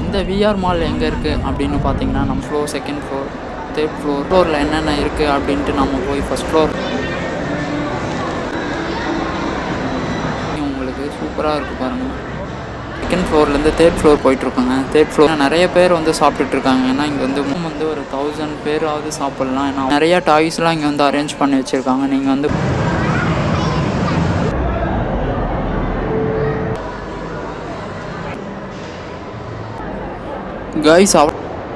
இந்த VR mall எங்கே இருக்குது அப்படின்னு பார்த்தீங்கன்னா நம்ம floor second floor third floor ஃப்ளோரில் என்னென்ன இருக்குது அப்படின்ட்டு நம்ம போய் ஃபஸ்ட் ஃப்ளோர் உங்களுக்கு சூப்பராக இருக்குது பாருங்கள் செகண்ட் ஃப்ளோர்லேருந்து தேர்ட் ஃப்ளோர் போயிட்டுருக்கோங்க தேர்ட் ஃப்ளோர் நிறைய பேர் வந்து சாப்பிட்டுட்டு இருக்காங்க ஏன்னா இங்கே வந்து room வந்து ஒரு தௌசண்ட் பேராவது சாப்பிட்லாம் ஏன்னா நிறைய டாய்ஸ்லாம் இங்கே வந்து அரேஞ்ச் பண்ணி வச்சுருக்காங்க நீங்கள் வந்து கைஸ் அவ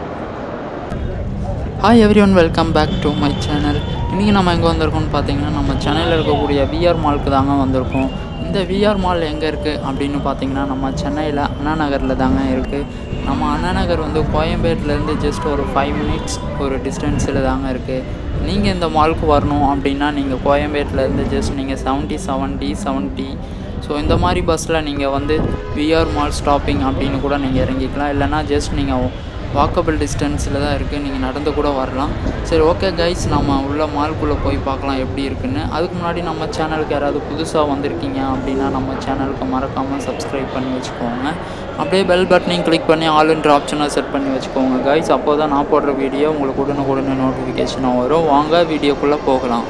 hi everyone welcome back to my channel இன்றைக்கி நம்ம எங்கே வந்திருக்கோம்னு பார்த்தீங்கன்னா நம்ம சென்னையில் இருக்கக்கூடிய விஆர் மாலுக்கு தாங்க வந்திருக்கோம் இந்த விஆர் மால் எங்கே இருக்குது அப்படின்னு பார்த்தீங்கன்னா நம்ம சென்னையில் அண்ணா நகரில் தாங்க இருக்குது நம்ம அண்ணா நகர் வந்து கோயம்பேட்டிலேருந்து ஜஸ்ட் ஒரு ஃபைவ் மினிட்ஸ் ஒரு டிஸ்டன்ஸில் தாங்க இருக்குது நீங்கள் இந்த மாலுக்கு வரணும் அப்படின்னா நீங்கள் கோயம்பேட்டிலேருந்து ஜஸ்ட் நீங்கள் seventy seven D seventy so இந்த மாதிரி பஸ்ஸில் நீங்கள் வந்து விஆர் மால் ஸ்டாப்பிங் அப்படின்னு கூட நீங்கள் இறங்கிக்கலாம் இல்லைனா ஜஸ்ட் நீங்கள் வாக்கபிள் டிஸ்டன்ஸில் தான் இருக்குது நீங்கள் நடந்து கூட வரலாம் சரி ஓகே கைஸ் நம்ம உள்ள மால்குள்ளே போய் பார்க்கலாம் எப்படி இருக்குன்னு அதுக்கு முன்னாடி நம்ம சேனலுக்கு யாராவது புதுசாக வந்திருக்கீங்க அப்படின்னா நம்ம சேனலுக்கு மறக்காமல் சப்ஸ்கிரைப் பண்ணி வச்சுக்கோங்க அப்படியே பெல் பட்டனையும் கிளிக் பண்ணி ஆல்ன்ற ஆப்ஷனை செட் பண்ணி வச்சுக்கோங்க கைஸ் அப்போ தான் நான் போடுற வீடியோ உங்களுக்கு உடனுக்குடனே நோட்டிஃபிகேஷனாக வரும் வாங்க வீடியோக்குள்ளே போகலாம்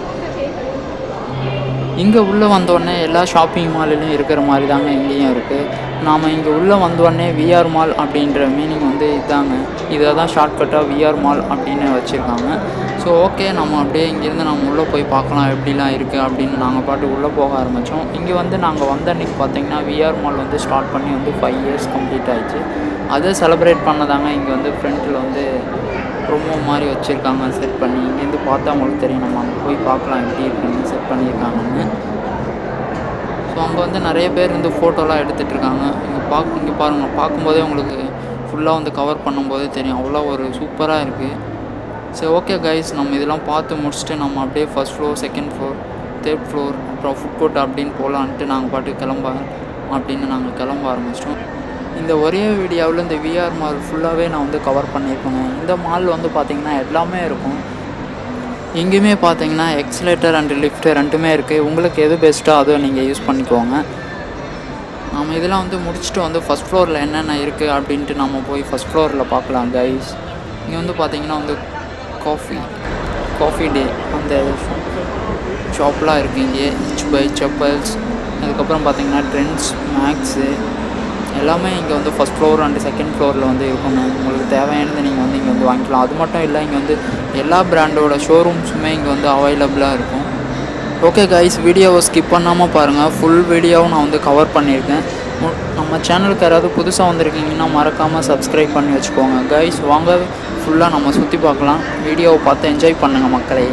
இங்கே உள்ளே வந்தோடனே எல்லா ஷாப்பிங் மால்லையும் இருக்கிற மாதிரி தாங்க இங்கேயும் இருக்குது நாம் இங்கே உள்ளே வந்தோடனே விஆர் மால் அப்படின்ற மீனிங் வந்து இதாங்க இதை தான் ஷார்ட்கட்டாக விஆர் மால் அப்படின்னு வச்சுருக்காங்க ஸோ ஓகே நம்ம அப்படியே இங்கேருந்து நம்ம உள்ளே போய் பார்க்கலாம் எப்படிலாம் இருக்குது அப்படின்னு நாங்கள் பாட்டு உள்ளே போக ஆரம்பித்தோம் இங்கே வந்து நாங்கள் வந்த அன்றைக்கி பார்த்தீங்கன்னா விஆர் மால் வந்து ஸ்டார்ட் பண்ணி வந்து ஃபைவ் இயர்ஸ் கம்ப்ளீட் ஆயிடுச்சு அதை செலிப்ரேட் பண்ணதாங்க இங்கே வந்து ஃப்ரண்ட்டில் வந்து ப்ரொமோ மாதிரி வச்சுருக்காங்க செட் பண்ணி இங்கேருந்து பார்த்தா உங்களுக்கு தெரியும் நம்ம அங்கே போய் பார்க்கலாம் எப்படி இருக்குன்னு செட் பண்ணியிருக்காங்கன்னு ஸோ அங்கே வந்து நிறைய பேர் வந்து ஃபோட்டோலாம் எடுத்துகிட்டு இருக்காங்க இங்கே பார்க்க இங்கே பாருங்கள் பார்க்கும்போதே உங்களுக்கு ஃபுல்லாக வந்து கவர் பண்ணும்போதே தெரியும் அவ்வளோ ஒரு சூப்பராக இருக்குது சரி ஓகே கைஸ் நம்ம இதெல்லாம் பார்த்து முடிச்சுட்டு நம்ம அப்படியே first floor second floor third floor அப்புறம் ஃபுட் கோர்ட் அப்படின்னு போகலான்ட்டு நாங்கள் பாட்டு கிளம்ப அப்படின்னு நாங்கள் கிளம்ப ஆரம்பிச்சிட்டோம் இந்த ஒரே வீடியோவில் இந்த விஆர் மால் ஃபுல்லாகவே நான் வந்து கவர் பண்ணியிருக்கேங்க இந்த மால் வந்து பார்த்திங்கன்னா எல்லாமே இருக்கும் எங்கேயுமே பார்த்தீங்கன்னா எக்ஸலேட்டர் அண்ட் லிஃப்ட் ரெண்டுமே இருக்குது உங்களுக்கு எது பெஸ்ட்டோ அதை நீங்கள் யூஸ் பண்ணிக்கோங்க நம்ம இதெல்லாம் வந்து முடிச்சுட்டு வந்து ஃபஸ்ட் ஃப்ளோரில் என்னென்ன இருக்குது அப்படின்ட்டு நம்ம போய் ஃபஸ்ட் ஃப்ளோரில் பார்க்கலாம் கைஸ் இங்கே வந்து பார்த்தீங்கன்னா வந்து காஃபி காஃபி டே அந்த ஷாப்லாம் இருக்குது இங்கே இச் பை செப்பல்ஸ் அதுக்கப்புறம் பார்த்தீங்கன்னா ட்ரெண்ட்ஸ் மேக்ஸு எல்லாமே இங்கே வந்து ஃபஸ்ட் ஃப்ளோர் அண்ட் செகண்ட் ஃப்ளோரில் வந்து இருக்குங்க உங்களுக்கு தேவையானது நீங்கள் வந்து இங்கே வந்து வாங்கிக்கலாம் அது மட்டும் இல்லை இங்கே வந்து எல்லா பிராண்டோட ஷோரூம்ஸுமே இங்கே வந்து அவைலபிளாக இருக்கும் ஓகே கைஸ் வீடியோவை ஸ்கிப் பண்ணாமல் பாருங்கள் ஃபுல் வீடியோவும் நான் வந்து கவர் பண்ணியிருக்கேன் மு- நம்ம சேனலுக்கு யாராவது புதுசாக வந்திருக்கீங்கன்னா மறக்காமல் சப்ஸ்கிரைப் பண்ணி வச்சுக்கோங்க கைஸ் வாங்க ஃபுல்லாக நம்ம சுற்றி பார்க்கலாம் வீடியோவை பார்த்து என்ஜாய் பண்ணுங்கள் மக்களே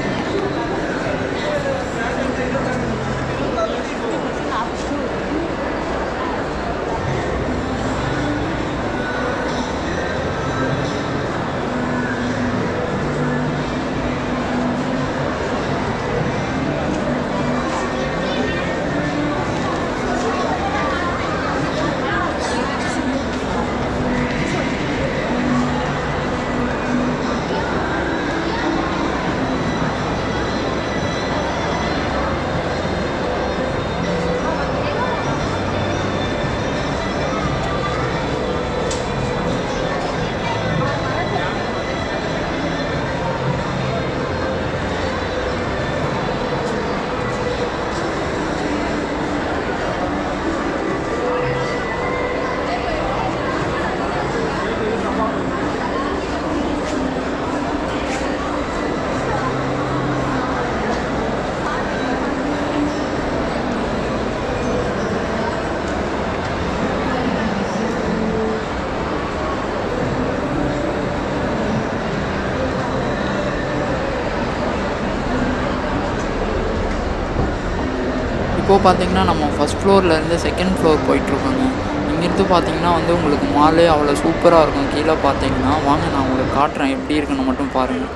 இப்போது பார்த்தீங்கன்னா நம்ம ஃபஸ்ட் ஃப்ளோர்லேருந்து செகண்ட் ஃப்ளோர் போயிட்டுருக்கோங்க இங்கேருந்து பார்த்தீங்கன்னா வந்து உங்களுக்கு மாலே அவ்வளோ சூப்பராக இருக்கும் கீழே பார்த்தீங்கன்னா வாங்க நான் உங்களுக்கு காட்டுறேன் எப்படி இருக்குன்னு மட்டும் பாருங்கள்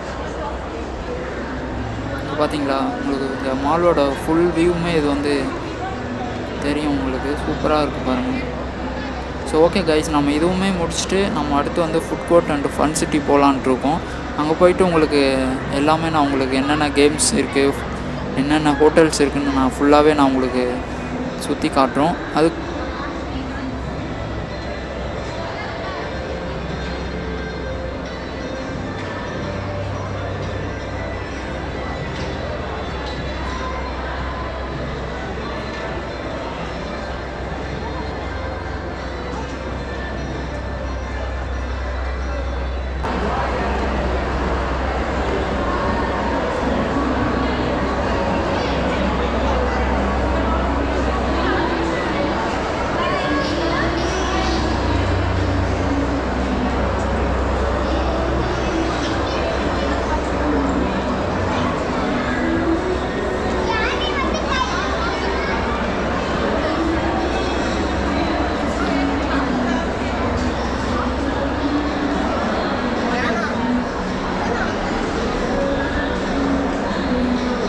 இங்க பார்த்தீங்களா உங்களுக்கு இந்த மாலோட ஃபுல் வியூவுமே இது வந்து தெரியும் உங்களுக்கு சூப்பராக இருக்குது பாருங்கள் ஸோ ஓகே கைஸ் நம்ம இதுவுமே முடிச்சுட்டு நம்ம அடுத்து வந்து food court and fun city போகலான்ட்டு இருக்கோம் அங்கே போயிட்டு உங்களுக்கு எல்லாமே நான் உங்களுக்கு என்னென்ன கேம்ஸ் இருக்குது என்னென்ன ஹோட்டல்ஸ் இருக்குன்னு நான் ஃபுல்லாகவே நான் உங்களுக்கு சுற்றி காட்டுறோம் அது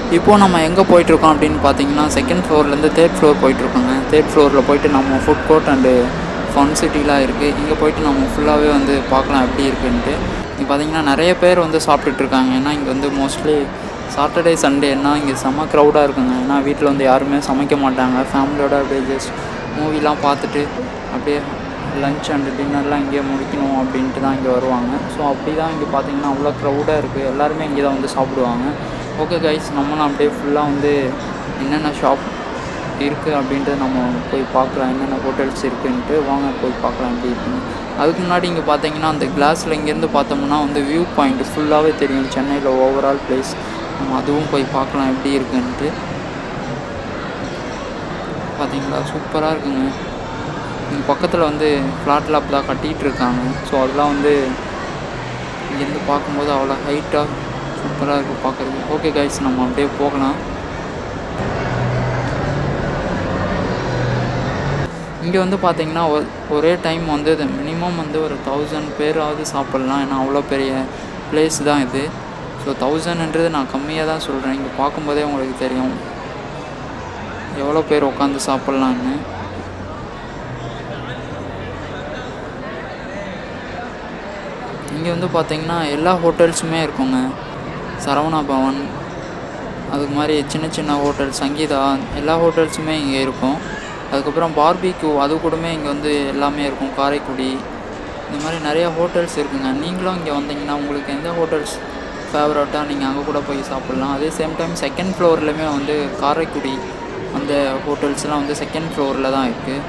இப்போது நம்ம எங்கே போயிட்டுருக்கோம் அப்படின்னு பார்த்தீங்கன்னா செகண்ட் ஃப்ளோர்லேருந்து தேர்ட் ஃப்ளோர் போயிட்டுருக்கோங்க தேர்ட் ஃப்ளோரில் போயிட்டு நம்ம ஃபுட் கோர்ட் அண்டு ஃபன் சிட்டிலாம் இருக்குது இங்கே போயிட்டு நம்ம ஃபுல்லாகவே வந்து பார்க்கலாம் எப்படி இருக்குன்ட்டு இங்கே பார்த்தீங்கன்னா நிறைய பேர் வந்து சாப்பிட்டுட்டு இருக்காங்க ஏன்னா இங்கே வந்து மோஸ்ட்லி சாட்டர்டே சண்டேன்னா இங்கே செம்ம க்ரௌடாக இருக்குங்க ஏன்னா வீட்டில் வந்து யாருமே சமைக்க மாட்டாங்க ஃபேமிலியோட அப்படியே ஜஸ்ட் மூவிலாம் பார்த்துட்டு அப்படியே லஞ்ச் அண்ட் டின்னர்லாம் இங்கே முடிக்கணும் அப்படின்ட்டு தான் இங்கே வருவாங்க ஸோ அப்படி தான் இங்கே பார்த்தீங்கன்னா அவ்வளோ க்ரௌடாக இருக்குது எல்லாருமே இங்கே தான் வந்து சாப்பிடுவாங்க ஓகே கைஸ் நம்மளும் அப்படியே ஃபுல்லாக வந்து என்னென்ன ஷாப் இருக்குது அப்படின்ட்டு நம்ம போய் பார்க்கலாம் என்னென்ன ஹோட்டல்ஸ் இருக்குன்ட்டு வாங்க போய் பார்க்கலாம் எப்படி இருக்குன்னு அதுக்கு முன்னாடி இங்கே பார்த்தீங்கன்னா அந்த கிளாஸில் இங்கேருந்து பார்த்தோம்னா வந்து வியூ பாயிண்ட் ஃபுல்லாகவே தெரியும் சென்னையில் ஓவரால் பிளேஸ் நம்ம அதுவும் போய் பார்க்கலாம் எப்படி இருக்குன்ட்டு பார்த்தீங்களா சூப்பராக இருக்குங்க இங்கே பக்கத்தில் வந்து ஃப்ளாட்டில் அப்போ தான் கட்டிகிட்டு இருக்காங்க ஸோ அதெல்லாம் வந்து இங்கேருந்து பார்க்கும்போது அவ்வளோ ஹைட்டாக சூப்பராக இருக்குது பார்க்குறது ஓகே கைஸ் நம்ம அப்படியே போகலாம் இங்கே வந்து பார்த்தீங்கன்னா ஒ- ஒரே டைம் வந்து மினிமம் வந்து ஒரு தௌசண்ட் பேராவது சாப்பிட்லாம் ஏன்னா அவ்வளோ பெரிய பிளேஸ் தான் இது ஸோ தௌசண்ட்ன்றது நான் கம்மியாக தான் சொல்கிறேன் இங்கே பார்க்கும்போதே உங்களுக்கு தெரியும் எவ்வளோ பேர் உட்காந்து சாப்பிட்லான்னு இங்கே வந்து பார்த்தீங்கன்னா எல்லா ஹோட்டல்ஸுமே இருக்குங்க சரவணா பவன் அதுக்கு மாதிரி சின்ன சின்ன ஹோட்டல் சங்கீதா எல்லா ஹோட்டல்ஸுமே இங்கே இருக்கும் அதுக்கப்புறம் பார்பிக்யூ அது கூடமே இங்கே வந்து எல்லாமே இருக்கும் காரைக்குடி இந்த மாதிரி நிறைய ஹோட்டல்ஸ் இருக்குங்க நீங்களும் இங்கே வந்தீங்கன்னா உங்களுக்கு எந்த ஹோட்டல்ஸ் ஃபேவரட்டாக நீங்கள் அங்கே கூட போய் சாப்பிட்லாம் அதே சேம் டைம் செகண்ட் ஃப்ளோர்லையுமே வந்து காரைக்குடி அந்த ஹோட்டல்ஸ்லாம் வந்து செகண்ட் ஃப்ளோரில் தான் இருக்குது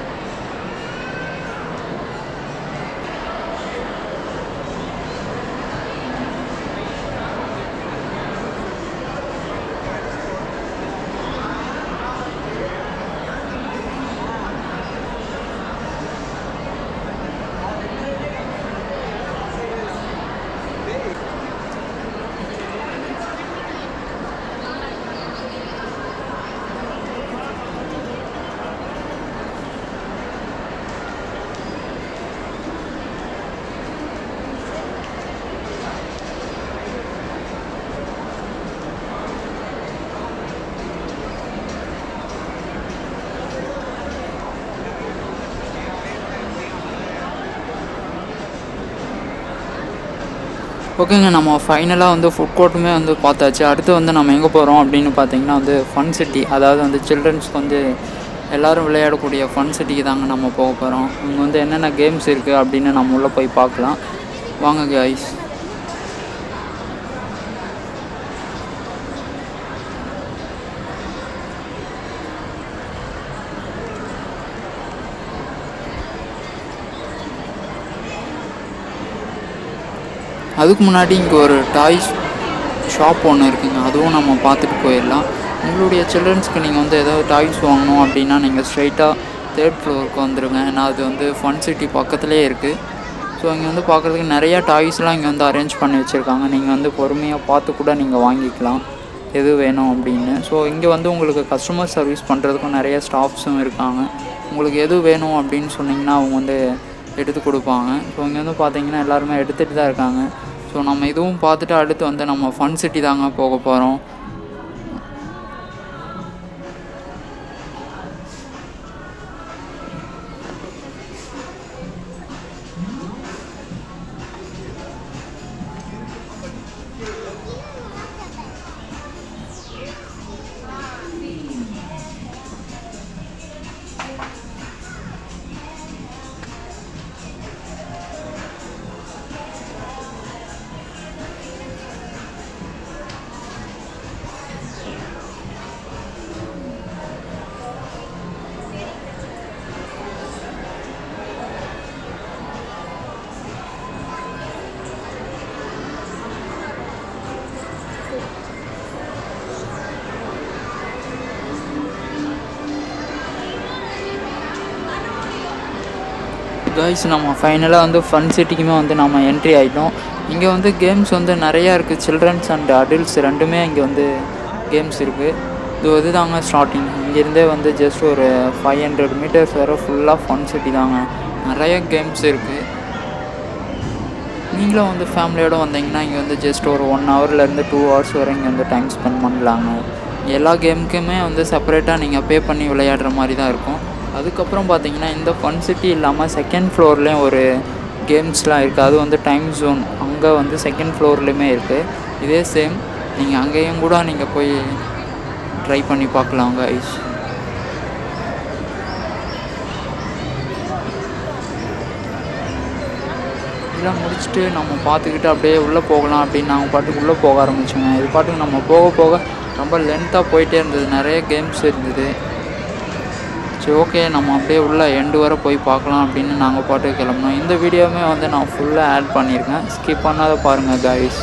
ஓகேங்க நம்ம ஃபைனலாக வந்து ஃபுட் கோர்ட்டுமே வந்து பார்த்தாச்சு அடுத்து வந்து நம்ம எங்கே போகிறோம் அப்படின்னு பார்த்தீங்கன்னா வந்து ஃபன் சிட்டி அதாவது வந்து சில்ட்ரன்ஸ்க்கு வந்து எல்லோரும் விளையாடக்கூடிய ஃபன் சிட்டிக்கு தாங்க நம்ம போக போகிறோம் இங்கே வந்து என்னென்ன கேம்ஸ் இருக்குது அப்படின்னு நம்ம உள்ளே போய் பார்க்கலாம் வாங்க கைஸ் அதுக்கு முன்னாடி இங்கே ஒரு டாய்ஸ் ஷாப் ஒன்று இருக்குங்க அதுவும் நம்ம பார்த்துட்டு போயிடலாம் உங்களுடைய சில்ட்ரன்ஸ்க்கு நீங்கள் வந்து ஏதாவது டாய்ஸ் வாங்கணும் அப்படின்னா நீங்கள் ஸ்ட்ரைட்டாக தேர்ட் ஃப்ளோருக்கு வந்துடுங்க ஏன்னா அது வந்து ஃபன் சிட்டி பக்கத்துலேயே இருக்குது ஸோ இங்கே வந்து பார்க்குறதுக்கு நிறையா டாய்ஸ்லாம் இங்கே வந்து அரேஞ்ச் பண்ணி வச்சுருக்காங்க நீங்கள் வந்து பொறுமையாக பார்த்து கூட நீங்கள் வாங்கிக்கலாம் எது வேணும் அப்படின்னு ஸோ இங்கே வந்து உங்களுக்கு கஸ்டமர் சர்வீஸ் பண்ணுறதுக்கும் நிறைய ஸ்டாஃப்ஸும் இருக்காங்க உங்களுக்கு எது வேணும் அப்படின்னு சொன்னீங்கன்னா அவங்க வந்து எடுத்து கொடுப்பாங்க ஸோ இங்கே வந்து பார்த்தீங்கன்னா எல்லாருமே எடுத்துகிட்டு தான் இருக்காங்க ஸோ நம்ம இதுவும் பார்த்துட்டு அடுத்து வந்து நம்ம ஃபன் சிட்டி தாங்க போக போகிறோம் கைஸ் நம்ம ஃபைனலாக வந்து ஃபன் சிட்டிக்குமே வந்து நம்ம என்ட்ரி ஆகிட்டோம் இங்கே வந்து கேம்ஸ் வந்து நிறையா இருக்குது சில்ட்ரன்ஸ் அண்ட் அடல்ட்ஸ் ரெண்டுமே இங்கே வந்து கேம்ஸ் இருக்குது இது இதுதாங்க ஸ்டார்டிங் இங்கேருந்தே வந்து ஜஸ்ட் ஒரு ஃபைவ் ஹண்ட்ரட் மீட்டர்ஸ் வரை ஃபுல்லாக ஃபன் சிட்டி தாங்க நிறைய கேம்ஸ் இருக்குது நீங்களும் வந்து ஃபேமிலியோடு வந்தீங்கன்னா இங்கே வந்து ஜஸ்ட் ஒரு ஒன் ஹவர்லேருந்து டூ ஹவர்ஸ் வரை இங்கே வந்து டைம் ஸ்பெண்ட் பண்ணலாங்க எல்லா கேமுக்குமே வந்து செப்பரேட்டாக நீங்கள் பே பண்ணி விளையாடுற மாதிரி தான் இருக்கும் அதுக்கப்புறம் பார்த்தீங்கன்னா இந்த ஃபன் சிட்டி இல்லாமல் செகண்ட் ஃப்ளோர்லேயும் ஒரு கேம்ஸ்லாம் இருக்குது அது வந்து டைம் ஜோன் அங்கே வந்து செகண்ட் ஃப்ளோர்லேயுமே இருக்குது இதே சேம் நீங்கள் அங்கேயும் கூட நீங்கள் போய் ட்ரை பண்ணி பார்க்கலாம் கைஸ் இதெல்லாம் முடிச்சுட்டு நம்ம பார்த்துக்கிட்டு அப்படியே உள்ளே போகலாம் அப்படின்னு நாங்கள் பாட்டுக்கு உள்ளே போக ஆரம்பிச்சோங்க இது பாட்டுக்கு நம்ம போக போக ரொம்ப லென்த்தாக போயிட்டே இருந்தது நிறைய கேம்ஸ் இருந்தது சரி ஓகே நம்ம அப்படியே உள்ள எண்டு வரை போய் பார்க்கலாம் அப்படின்னு நாங்கள் பாட்டுக்கு கிளம்புனோம் இந்த வீடியோவுமே வந்து நான் ஃபுல்லாக ஆட் பண்ணியிருக்கேன் ஸ்கிப் பண்ணாத பாருங்கள் கைஸ்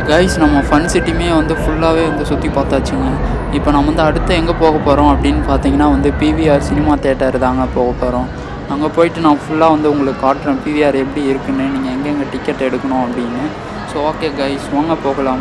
கைஸ் நம்ம ஃபன் சிட்டியுமே வந்து ஃபுல்லாகவே வந்து சுற்றி பார்த்தாச்சுங்க இப்போ நம்ம வந்து அடுத்து எங்கே போக போகிறோம் அப்படின்னு பார்த்தீங்கன்னா வந்து பிவிஆர் சினிமா தேட்டர் தாங்க போக போகிறோம் அங்கே போயிட்டு நான் ஃபுல்லாக வந்து உங்களுக்கு காட்டுறேன் பிவிஆர் எப்படி இருக்குன்னு நீங்கள் எங்கெங்கே டிக்கெட் எடுக்கணும் அப்படின்னு ஸோ ஓகே கைஸ் வாங்க போகலாம்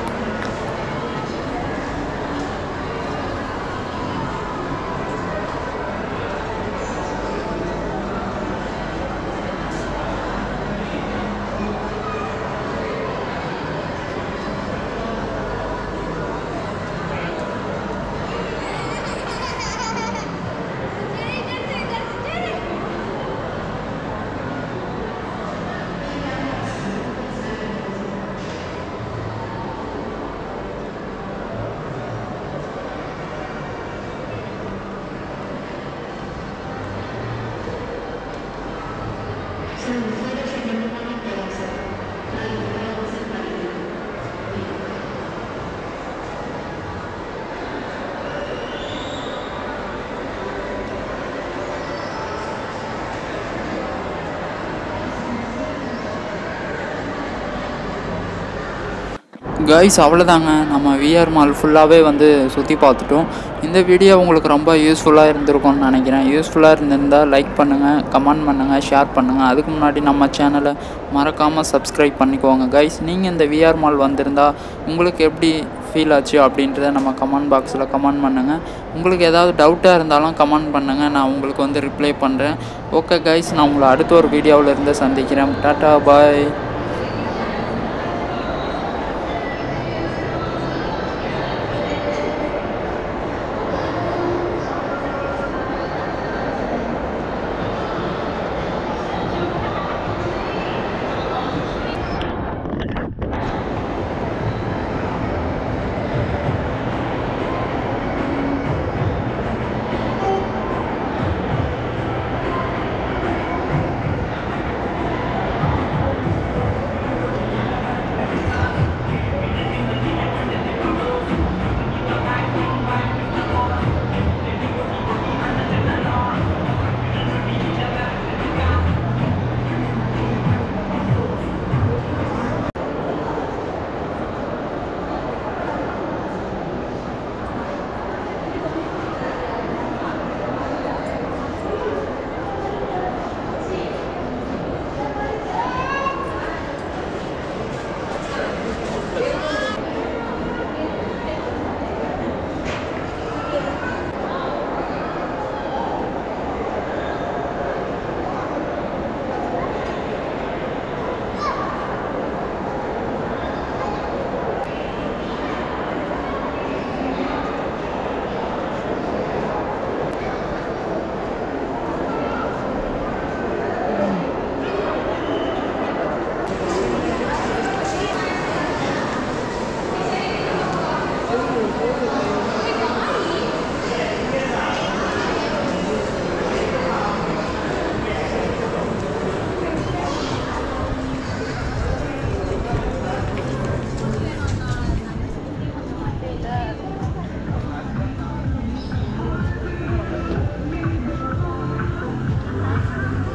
கைஸ் அவ்வளோதாங்க நம்ம விஆர் மால் ஃபுல்லாகவே வந்து சுற்றி பார்த்துட்டோம் இந்த வீடியோ உங்களுக்கு ரொம்ப யூஸ்ஃபுல்லாக இருந்திருக்கும்னு நினைக்கிறேன் யூஸ்ஃபுல்லாக இருந்திருந்தால் லைக் பண்ணுங்கள் கமெண்ட் பண்ணுங்கள் ஷேர் பண்ணுங்கள் அதுக்கு முன்னாடி நம்ம சேனலை மறக்காமல் சப்ஸ்கிரைப் பண்ணிக்கோங்க கைஸ் நீங்கள் இந்த விஆர் மால் வந்திருந்தால் உங்களுக்கு எப்படி ஃபீல் ஆச்சு அப்படின்றத நம்ம கமெண்ட் பாக்ஸில் கமெண்ட் பண்ணுங்கள் உங்களுக்கு ஏதாவது டவுட்டாக இருந்தாலும் கமெண்ட் பண்ணுங்கள் நான் உங்களுக்கு வந்து ரிப்ளை பண்ணுறேன் ஓகே கைஸ் நான் உங்களை அடுத்த ஒரு வீடியோவில் இருந்து சந்திக்கிறேன் டாட்டா பாய்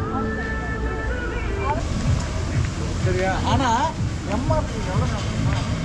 சரியா ஆனா எம்ஆர்பி எவ்வளோ